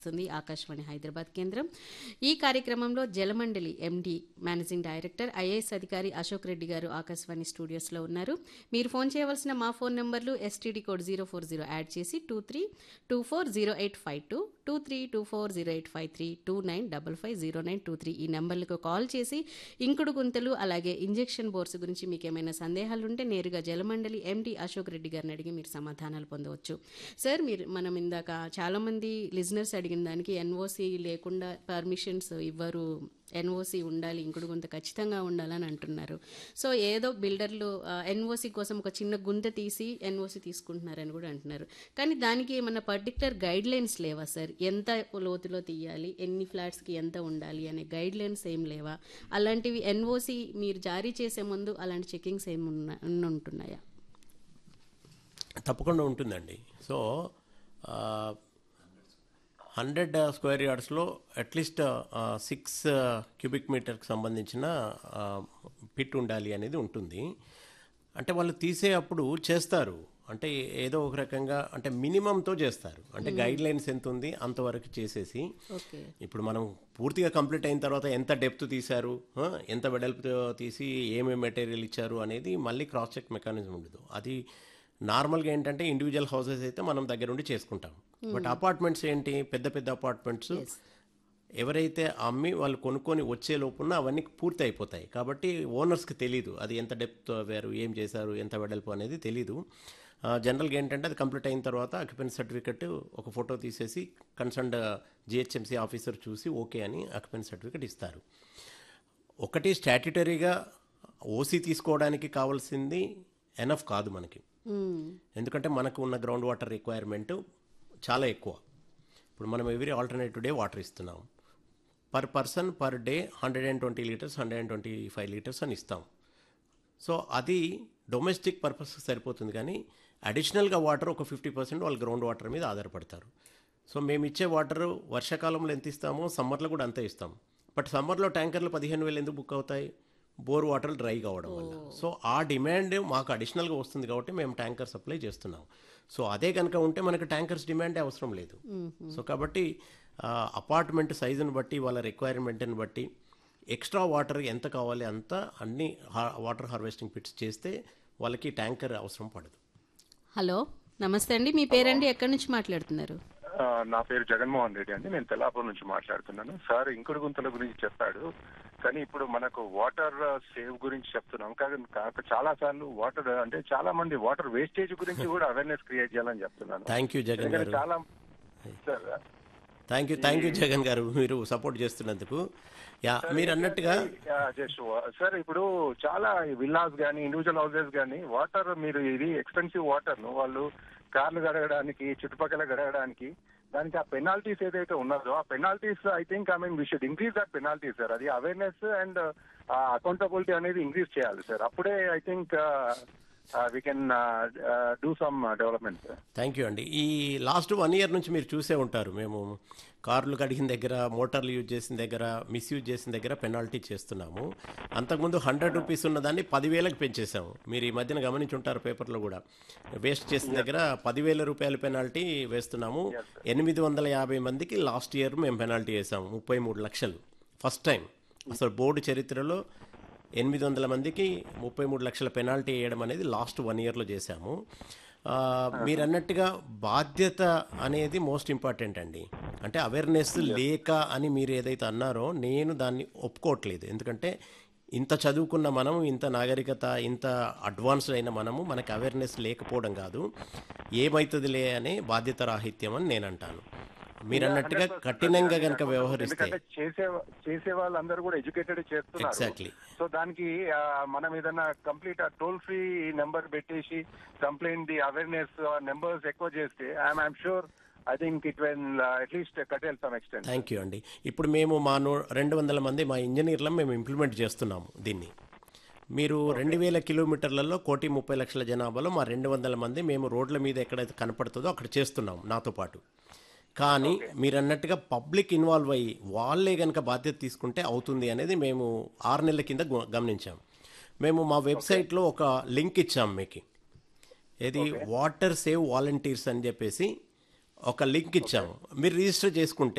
వస్తుంది ఆకాశవాణి హైదరాబాద్ కేంద్రం ఈ కార్యక్రమంలో Jalamandali MD managing director IAS అధికారి అశోక్ రెడ్డి గారు ఆకాశవాణి స్టూడియోస్లో ఉన్నారు మీరు ఫోన్ చేయవలసిన మా ఫోన్ నెంబర్లు STD code zero four zero add చేసి two three two four zero eight five two two three two four zero eight five three two nine double five zero nine two three ఈ నెంబర్లకు call చేసి ఇంకుడు గుంతలు అలాగే injection bores గురించి మీకు ఏమైనా సందేహాలు ఉంటే నేరుగా జలమండలి ఎండి అశోక్ రెడ్డి గారిని అడిగి మీరు సమాధానాలు పొందవచ్చు సార్ మీరు మనం ఇందాక చాలామంది లిజనర్స్ అడిగిన దానికి ఎన్ఓసి లేకుండా పర్మిషన్స్ ఇవ్వరు ఎన్ఓసి ఉండాలి ఇంకుడు గుంత ఖచ్చితంగా ఉండాలని అంటున్నారు సో ఏదో బిల్డర్లు ఎన్ఓసి కోసం ఒక చిన్న గుంత తీసి ఎన్ఓసి తీసుకుంటున్నారని కూడా అంటున్నారు కానీ దానికి ఏమన్నా పర్టికులర్ గైడ్ లైన్స్ లేవా సార్ ఎంత లోతులో తీయాలి ఎన్ని ఫ్లాట్స్కి ఎంత ఉండాలి అనే గైడ్ లైన్స్ ఏం లేవా అలాంటివి ఎన్ఓసి మీరు జారీ చేసే ముందు అలాంటి చెకింగ్స్ ఏమి ఉన్న ఉంటున్నాయా తప్పకుండా ఉంటుందండి సో హండ్రెడ్ స్క్వేర్ యార్డ్స్లో అట్లీస్ట్ సిక్స్ క్యూబిక్ మీటర్కి సంబంధించిన పిట్ ఉండాలి అనేది ఉంటుంది అంటే వాళ్ళు తీసే అప్పుడు చేస్తారు అంటే ఏదో ఒక రకంగా అంటే మినిమంతో చేస్తారు అంటే గైడ్ లైన్స్ ఎంత ఉంది అంతవరకు చేసేసి ఓకే ఇప్పుడు మనం పూర్తిగా కంప్లీట్ అయిన తర్వాత ఎంత డెప్త్ తీశారు ఆ, ఎంత వెడల్పుతో తీసి ఏమేమి మెటీరియల్ ఇచ్చారు అనేది మళ్ళీ క్రాస్ చెక్ మెకానిజం ఉండదు అది నార్మల్గా ఏంటంటే ఇండివిజువల్ హౌసెస్ అయితే మనం దగ్గర ఉండి చేసుకుంటాం బట్ అపార్ట్మెంట్స్ ఏంటి పెద్ద పెద్ద అపార్ట్మెంట్స్ ఎవరైతే అమ్మి వాళ్ళు కొనుక్కొని వచ్చే లోపున అవన్నీ పూర్తి అయిపోతాయి కాబట్టి ఓనర్స్కి తెలీదు అది ఎంత డెప్త్ వేరు ఏం చేశారు ఎంత వెడల్పు అనేది తెలీదు జనరల్గా ఏంటంటే అది కంప్లీట్ అయిన తర్వాత అక్యుపెన్స్ సర్టిఫికెట్ ఒక ఫోటో తీసేసి కన్సర్న్డ్ జిహెచ్ఎంసీ ఆఫీసర్ చూసి ఓకే అని అక్యుపెన్స్ సర్టిఫికెట్ ఇస్తారు ఒకటి స్టాట్యుటరీగా ఓసీ తీసుకోవడానికి కావాల్సింది ఎనఫ్ కాదు మనకి ఎందుకంటే మనకు ఉన్న గ్రౌండ్ వాటర్ రిక్వైర్మెంట్ చాలా ఎక్కువ ఇప్పుడు మనం ఎవ్రీ ఆల్టర్నేటివ్ డే వాటర్ ఇస్తున్నాం per person per day hundred and twenty litres hundred and twenty five litres అని ఇస్తాం సో అది డొమెస్టిక్ పర్పస్ సరిపోతుంది కానీ అడిషనల్గా వాటర్ ఒక ఫిఫ్టీ పర్సెంట్ వాళ్ళు గ్రౌండ్ వాటర్ మీద ఆధారపడతారు సో మేము ఇచ్చే వాటర్ వర్షాకాలంలో ఎంత ఇస్తామో సమ్మర్లో కూడా అంతే ఇస్తాం బట్ సమ్మర్లో ట్యాంకర్లు పదిహేను వేలు ఎందుకు బుక్ అవుతాయి బోర్ వాటర్ డ్రై కావడం వల్ల సో ఆ డిమాండ్ మాకు అడిషనల్గా వస్తుంది కాబట్టి మేము ట్యాంకర్ సప్లై చేస్తున్నాం సో అదే కనుక ఉంటే మనకి ట్యాంకర్స్ డిమాండే అవసరం లేదు సో కాబట్టి అపార్ట్మెంట్ సైజుని బట్టి వాళ్ళ రిక్వైర్మెంట్ని బట్టి ఎక్స్ట్రా వాటర్ ఎంత కావాలి అంత అన్ని వాటర్ హార్వెస్టింగ్ పిట్స్ చేస్తే వాళ్ళకి ట్యాంకర్ అవసరం పడదు హలో నమస్తే అండి మీ పేరండి ఎక్కడి నుంచి మాట్లాడుతున్నారు ఆ, నా పేరు జగన్మోహన్ రెడ్డి అండి నేను తెల్లాపూర్ నుంచి మాట్లాడుతున్నాను సార్ ఇంకుడు గుంతల గురించి చెప్పాడు కానీ ఇప్పుడు మనకు వాటర్ సేవ్ గురించి చెప్తున్నాం కానీ కాక చాలా సార్లు వాటర్ అంటే చాలా మంది వాటర్ వేస్టేజ్ గురించి కూడా అవేర్నెస్ క్రియేట్ చేయాలని చెప్తున్నాను థ్యాంక్ యూ జగన్ ఎందుకంటే గారు చాలా sir thank you thank you Jagan garu మీరు సపోర్ట్ చేస్తున్నందుకు యా మీరు అన్నట్టుగా జస్ట్ సార్ ఇప్పుడు చాలా విల్లాస్ కానీ ఇండివిజువల్ హౌసెస్ కానీ వాటర్ మీరు ఇది ఎక్స్పెన్సివ్ వాటర్ ను వాళ్ళు కార్లు గడగడానికి చుట్టుపక్కల గడగడానికి దానికి ఆ పెనాల్టీస్ ఏదైతే ఉన్నదో ఆ penalties I think I mean we should increase that penalty sir అది అవేర్నెస్ అండ్ అకౌంటబిలిటీ అనేది ఇంక్రీజ్ చేయాలి సార్ అప్పుడే I think we can do some development sir thank you అండి ఈ లాస్ట్ వన్ ఇయర్ నుంచి మీరు చూసే ఉంటారు మేము కార్లు కడిగిన దగ్గర మోటార్లు యూజ్ చేసిన దగ్గర మిస్యూజ్ చేసిన దగ్గర పెనాల్టీ చేస్తున్నాము అంతకుముందు హండ్రెడ్ రూపీస్ ఉన్నదాన్ని పదివేలకు పెంచేసాము మీరు ఈ మధ్యన గమనించి ఉంటారు పేపర్లో కూడా వేస్ట్ చేసిన దగ్గర పదివేల రూపాయల పెనాల్టీ వేస్తున్నాము ఎనిమిది వందల యాభై మందికి లాస్ట్ ఇయర్ మేము పెనాల్టీ వేసాము ముప్పై మూడు లక్షలు ఫస్ట్ టైం అసలు బోర్డు చరిత్రలో ఎనిమిది వందల మందికి ముప్పై మూడు లక్షల పెనాల్టీ వేయడం అనేది లాస్ట్ వన్ ఇయర్లో చేశాము ఆ, మీరు అన్నట్టుగా బాధ్యత అనేది మోస్ట్ ఇంపార్టెంట్ అండి అంటే అవేర్నెస్ లేక అని మీరు ఏదైతే అన్నారో నేను దాన్ని ఒప్పుకోవట్లేదు ఎందుకంటే ఇంత చదువుకున్న మనము ఇంత నాగరికత ఇంత అడ్వాన్స్డ్ అయిన మనము మనకి అవేర్నెస్ లేకపోవడం కాదు ఏమవుతుందిలే అనే బాధ్యత రాహిత్యం అని నేను అంటాను మీరు అన్నట్టుగా కఠినంగా కనుక వ్యవహరిస్తే ఎందుకంటే చేసే చేసే వాళ్ళందరూ కూడా ఎడ్యుకేటెడ్ చేస్తున్నారు Exactly. సో దానికి ఆ, మనం ఏదైనా కంప్లీట్ ఆ టోల్ ఫ్రీ నెంబర్ పెట్టేసి కంప్లైంట్ ది అవేర్నెస్ నెంబర్స్ ఎక్కువ చేస్తే I'm I'm sure I think it when at least curtail some extent thank you అండి ఇప్పుడు మేము మా నూ రెండు వందల మంది మా ఇంజనీర్లం మేము ఇంప్లిమెంట్ చేస్తున్నాము దీన్ని మీరు రెండు వేల కిలోమీటర్లలో కోటి ముప్పై లక్షల జనాభాలో మా రెండు వందల మంది మేము రోడ్ల మీద ఎక్కడైతే కనపడుతుందో అక్కడ చేస్తున్నాం నాతో పాటు కానీ మీరు అన్నట్టుగా పబ్లిక్ ఇన్వాల్వ్ అయ్యి వాళ్ళే కనుక బాధ్యత తీసుకుంటే అవుతుంది అనేది మేము ఆరు నెలల కింద గు- గమనించాం మేము మా వెబ్సైట్లో ఒక లింక్ ఇచ్చాం మీకు ఏది వాటర్ సేవ్ వాలంటీర్స్ అని చెప్పేసి ఒక లింక్ ఇచ్చాము మీరు రిజిస్టర్ చేసుకుంటే